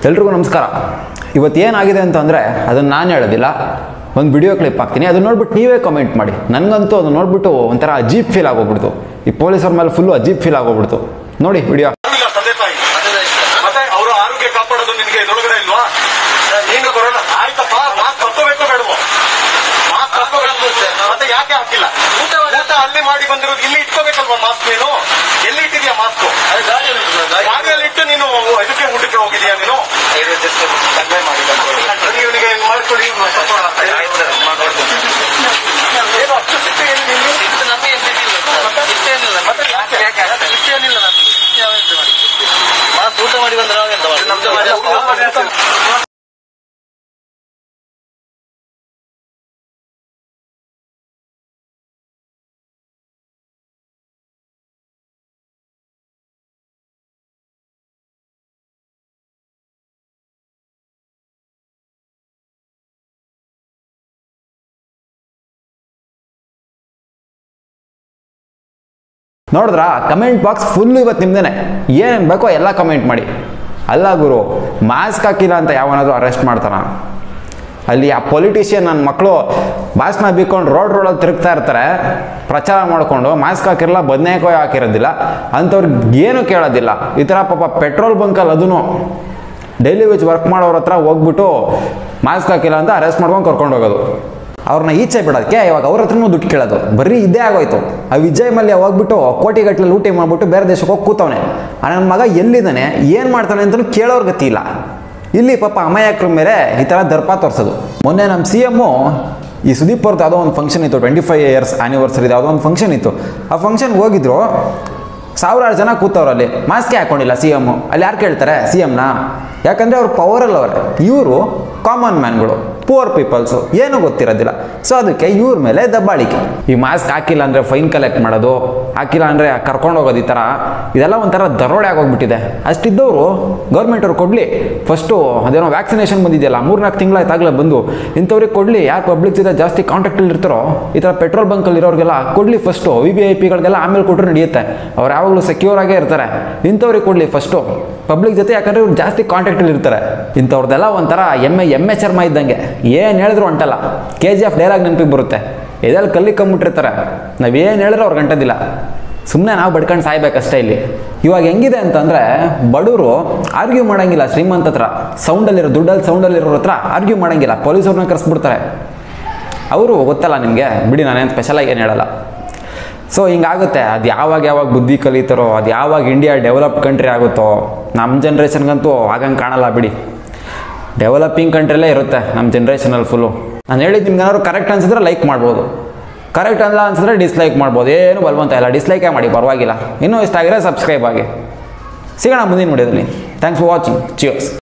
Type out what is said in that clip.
ಎಲ್ರಿಗೂ ನಮಸ್ಕಾರ ಇವತ್ತು ಏನಾಗಿದೆ ಅಂತಂದರೆ ಅದನ್ನು ನಾನು ಹೇಳೋದಿಲ್ಲ ಒಂದು ವಿಡಿಯೋ ಕ್ಲಿಪ್ ಹಾಕ್ತೀನಿ ಅದನ್ನ ನೋಡ್ಬಿಟ್ಟು ನೀವೇ ಕಮೆಂಟ್ ಮಾಡಿ ನನಗಂತೂ ಅದು ನೋಡ್ಬಿಟ್ಟು ಒಂಥರ ಅಜೀಬ್ ಫೀಲ್ ಆಗೋಗ್ಬಿಡ್ತು ಈ ಪೊಲೀಸರ ಮೇಲೆ ಫುಲ್ಲು ಅಜೀಬ್ ಫೀಲ್ ಆಗೋಗ್ಬಿಡ್ತು ನೋಡಿ ವಿಡಿಯೋ ಇಲ್ಲ ತಂದೆ ತಾಯಿ ಮತ್ತೆ ಅವರ ಆರೋಗ್ಯ ಕಾಪಾಡೋದು ನಿನ್ಗೆ ಇದ್ರೊಳಗಡೆ ಇಲ್ವಾ ನೀನು ಕೊರೋನಾ ಆಯ್ತಪ್ಪ ಮಾಸ್ಕ್ ಹಾಕೋಬೇಕು ಬೇಡವೋ ಮಾಸ್ಕ್ ಹಾಕೋಬೇಕು ಮತ್ತೆ ಯಾಕೆ ಹಾಕಿಲ್ಲ ಊಟ ಊಟ ಅಲ್ಲಿ ಮಾಡಿ ಬಂದಿರೋದು ಇಲ್ಲಿ ಇಟ್ಕೋಬೇಕಲ್ವಾ ಮಾಸ್ಕ್ ನೀನು ಎಲ್ಲಿ ಇಟ್ಟಿದ್ಯಾ ಮಾಸ್ಕ್ ಗಾಡಿಯಲ್ಲಿ ಇಟ್ಟು ನೀನು ಇದಕ್ಕೆ ಊಟಕ್ಕೆ ಹೋಗಿದ್ಯಾ ನೀನು ಕಡಿಮೆ ಮಾಡಿ ಅದು ಇವನಿಗೆ ಹಿಂಗ್ ಮಾಡ್ಕೊಡಿ ಸ್ವಲ್ಪ ಏನು ಅಷ್ಟು ಸಿಟ್ಟು ಏನು ನಿನ್ಗೆ? ಮತ್ತೆ ಯಾಕೆ ಊಟ ಮಾಡಿ ಬಂದ್ರೆ ನಾವೆಂತ ಮಾಡಿ? ನಮ್ದು ಮನೆ ಊಟ ಮಾಡಿ- ನೋಡಿದ್ರಾ ಕಮೆಂಟ್ ಬಾಕ್ಸ್ ಫುಲ್ ಇವತ್ತು ನಿಮ್ದೇನೆ ಏನೇನು ಬೇಕೋ ಎಲ್ಲ ಕಮೆಂಟ್ ಮಾಡಿ ಅಲ್ಲ ಗುರು ಮಾಸ್ಕ್ ಹಾಕಿಲ್ಲ ಅಂತ ಯಾವನಾದರೂ ಅರೆಸ್ಟ್ ಮಾಡ್ತಾನ ಅಲ್ಲಿ ಆ ಪೊಲಿಟಿಷಿಯನ್ ನನ್ನ ಮಕ್ಕಳು ಮಾಸ್ಕ್ನ ಬಿಕ್ಕೊಂಡು ರೋಡ್ ರೋಡಲ್ಲಿ ತಿರುಗ್ತಾ ಇರ್ತಾರೆ ಪ್ರಚಾರ ಮಾಡಿಕೊಂಡು ಮಾಸ್ಕ್ ಹಾಕಿರಲ್ಲ ಬದನೇಕಾಯಿ ಹಾಕಿರೋದಿಲ್ಲ ಅಂಥವ್ರಿಗೆ ಏನು ಕೇಳೋದಿಲ್ಲ ಈ ಥರ ಪಾಪ ಪೆಟ್ರೋಲ್ ಬಂಕಲ್ಲಿ ಅದೂ ಡೈಲಿ ವೇಜ್ ವರ್ಕ್ ಮಾಡೋರ ಹತ್ರ ಹೋಗ್ಬಿಟ್ಟು ಮಾಸ್ಕ್ ಹಾಕಿಲ್ಲ ಅಂತ ಅರೆಸ್ಟ್ ಮಾಡ್ಕೊಂಡು ಕರ್ಕೊಂಡು ಹೋಗೋದು ಅವ್ರನ್ನ ಈಚೆ ಬಿಡೋದಕ್ಕೆ ಇವಾಗ ಅವ್ರ ಹತ್ರನೂ ದುಡ್ಡು ಕೇಳೋದು ಬರೀ ಇದೇ ಆಗೋಯ್ತು ಆ ವಿಜಯ್ ಮಲ್ಯ ಹೋಗ್ಬಿಟ್ಟು ಕೋಟಿಗಟ್ಟಲೆ ಲೂಟಿ ಮಾಡ್ಬಿಟ್ಟು ಬೇರೆ ದೇಶಕ್ಕೆ ಹೋಗಿ ಕೂತವನೆ ನನ್ನ ಮಗ ಎಲ್ಲಿದ್ದಾನೆ ಏನು ಮಾಡ್ತಾನೆ ಅಂತಲೂ ಕೇಳೋರ್ ಗತಿ ಇಲ್ಲ ಇಲ್ಲಿ ಪಾಪ ಅಮಾಯಕರ ಮೇಲೆ ಈ ಥರ ದರ್ಪ ತೋರಿಸೋದು ಮೊನ್ನೆ ನಮ್ಮ ಸಿ ಎಮ್ಮು ಈ ಸುದೀಪ್ ಅವ್ರದ್ದು ಯಾವುದೋ ಒಂದು ಫಂಕ್ಷನ್ ಇತ್ತು ಟ್ವೆಂಟಿ ಫೈವ್ ಇಯರ್ಸ್ ಆ್ಯನಿವರ್ಸರಿ ಯಾವುದೋ ಒಂದು ಫಂಕ್ಷನ್ ಇತ್ತು ಆ ಫಂಕ್ಷನ್ಗೆ ಹೋಗಿದ್ರು ಸಾವಿರಾರು ಜನ ಕೂತವ್ರು ಅಲ್ಲಿ ಮಾಸ್ಕೆ ಹಾಕೊಂಡಿಲ್ಲ ಸಿ ಎಮ್ಮು ಅಲ್ಲಿ ಯಾರು ಕೇಳ್ತಾರೆ ಸಿ ಎಮ್ನ ಯಾಕಂದರೆ ಅವ್ರು ಪವರಲ್ಲಿ ಅವರೇ ಇವರು ಕಾಮನ್ ಮ್ಯಾನ್ಗಳು ಪುವರ್ ಪೀಪಲ್ಸು ಏನೂ ಗೊತ್ತಿರೋದಿಲ್ಲ ಸೊ ಅದಕ್ಕೆ ಇವ್ರ ಮೇಲೆ ದಬ್ಬಾಳಿಕೆ ಈ ಮಾಸ್ಕ್ ಹಾಕಿಲ್ಲ ಅಂದರೆ ಫೈನ್ ಕಲೆಕ್ಟ್ ಮಾಡೋದು ಹಾಕಿಲ್ಲ ಅಂದರೆ ಕರ್ಕೊಂಡು ಹೋಗೋದು ಈ ಥರ ಇದೆಲ್ಲ ಒಂಥರ ದರೋಡೆ ಆಗೋಗ್ಬಿಟ್ಟಿದೆ ಅಷ್ಟಿದ್ದವರು ಗೌರ್ಮೆಂಟ್ ಅವ್ರು ಕೊಡಲಿ ಫಸ್ಟು ಅದೇನೋ ವ್ಯಾಕ್ಸಿನೇಷನ್ ಬಂದಿದೆಯಲ್ಲ ಮೂರ್ನಾಲ್ಕು ತಿಂಗಳಾಯ್ತಾಗಲೇ ಬಂದು ಇಂಥವ್ರಿಗೆ ಕೊಡಲಿ ಯಾರು ಪಬ್ಲಿಕ್ ಜೊತೆ ಜಾಸ್ತಿ ಕಾಂಟ್ಯಾಕ್ಟಲ್ಲಿ ಇರ್ತಾರೋ ಈ ಥರ ಪೆಟ್ರೋಲ್ ಬಂಕಲ್ಲಿ ಇರೋರಿಗೆಲ್ಲ ಕೊಡಲಿ ಫಸ್ಟು ವಿ ವಿ ಐ ಪಿಗಳಿಗೆಲ್ಲ ಆಮೇಲೆ ಕೊಟ್ಟರು ನಡೆಯುತ್ತೆ ಅವ್ರು ಯಾವಾಗಲೂ ಸೆಕ್ಯೂರ್ ಆಗೇ ಇರ್ತಾರೆ ಇಂಥವ್ರಿಗೆ ಕೊಡಲಿ ಫಸ್ಟು ಪಬ್ಲಿಕ್ ಜೊತೆ ಯಾಕಂದರೆ ಇವ್ರು ಜಾಸ್ತಿ ಕಾಂಟ್ಯಾಕ್ಟಲ್ಲಿ ಇರ್ತಾರೆ ಇಂಥವ್ರದ್ದೆಲ್ಲ ಒಂಥರ ಎಮ್ಮೆ ಎಮ್ಮೆ ಚರ್ಮ ಇದ್ದಂಗೆ ಏನು ಹೇಳಿದ್ರು ಹೊಂಟಲ್ಲ ಕೆ ಜಿ ಎಫ್ ಡೈಲಾಗ್ ನೆನಪಿಗೆ ಬರುತ್ತೆ ಎದೆಲ್ಲಿ ಕಲ್ಲಿ ಕಂಬಿಟ್ಟಿರ್ತಾರೆ ನಾವೇನು ಹೇಳಿದ್ರು ಅವ್ರು ಗಂಟದಿಲ್ಲ ಸುಮ್ಮನೆ ನಾವು ಬಡ್ಕೊಂಡು ಸಾಯ್ಬೇಕಷ್ಟೇ ಇಲ್ಲಿ ಇವಾಗ ಹೆಂಗಿದೆ ಅಂತಂದರೆ ಬಡವರು ಆರ್ಗ್ಯೂ ಮಾಡಂಗಿಲ್ಲ ಶ್ರೀಮಂತ ಹತ್ರ ಸೌಂಡಲ್ಲಿರೋ ದುಡ್ಡಲ್ಲಿ ಸೌಂಡಲ್ಲಿರೋರ ಹತ್ರ ಆರ್ಗ್ಯೂ ಮಾಡಂಗಿಲ್ಲ ಪೊಲೀಸವ್ರನ್ನ ಕರೆಸ್ಬಿಡ್ತಾರೆ ಅವರು ಗೊತ್ತಲ್ಲ ನಿಮಗೆ ಬಿಡಿ ನಾನೇನು ಸ್ಪೆಷಲಾಗಿ ಏನು ಹೇಳಲ್ಲ ಸೊ ಹಿಂಗಾಗುತ್ತೆ ಅದು ಯಾವಾಗ ಯಾವಾಗ ಬುದ್ಧಿ ಕಲಿತಾರೋ ಅದು ಯಾವಾಗ ಇಂಡಿಯಾ ಡೆವಲಪ್ಡ್ ಕಂಟ್ರಿ ಆಗುತ್ತೋ ನಮ್ಮ ಜನ್ರೇಷನ್ಗಂತೂ ಆಗಂಗೆ ಕಾಣಲ್ಲ ಬಿಡಿ ಡೆವಲಪಿಂಗ್ ಕಂಟ್ರಿಲೇ ಇರುತ್ತೆ ನಮ್ಮ ಜನ್ರೇಷನಲ್ಲಿ ಫುಲ್ಲು ನಾನು ಹೇಳಿದ್ದು ನಿಮ್ಗೆ ಏನಾದ್ರು ಕರೆಕ್ಟ್ ಅನ್ಸಿದ್ರೆ ಲೈಕ್ ಮಾಡ್ಬೋದು ಕರೆಕ್ಟ್ ಅಲ್ಲ ಅನ್ಸಿದ್ರೆ ಡಿಸ್ಲೈಕ್ ಮಾಡ್ಬೋದು ಏನು ಬಲ್ವಂತ ಇಲ್ಲ ಡಿಸ್ಲೈಕೇ ಮಾಡಿ ಪರವಾಗಿಲ್ಲ ಇನ್ನೂ ಇಷ್ಟ ಆಗಿದ್ರೆ ಸಬ್ಸ್ಕ್ರೈಬ್ ಆಗಿ ಸಿಗೋಣ ಮುಂದಿನ ವಿಡಿಯೋದಲ್ಲಿ ಥ್ಯಾಂಕ್ಸ್ ಫಾರ್ ವಾಚಿಂಗ್ ಚಿಯರ್ಸ್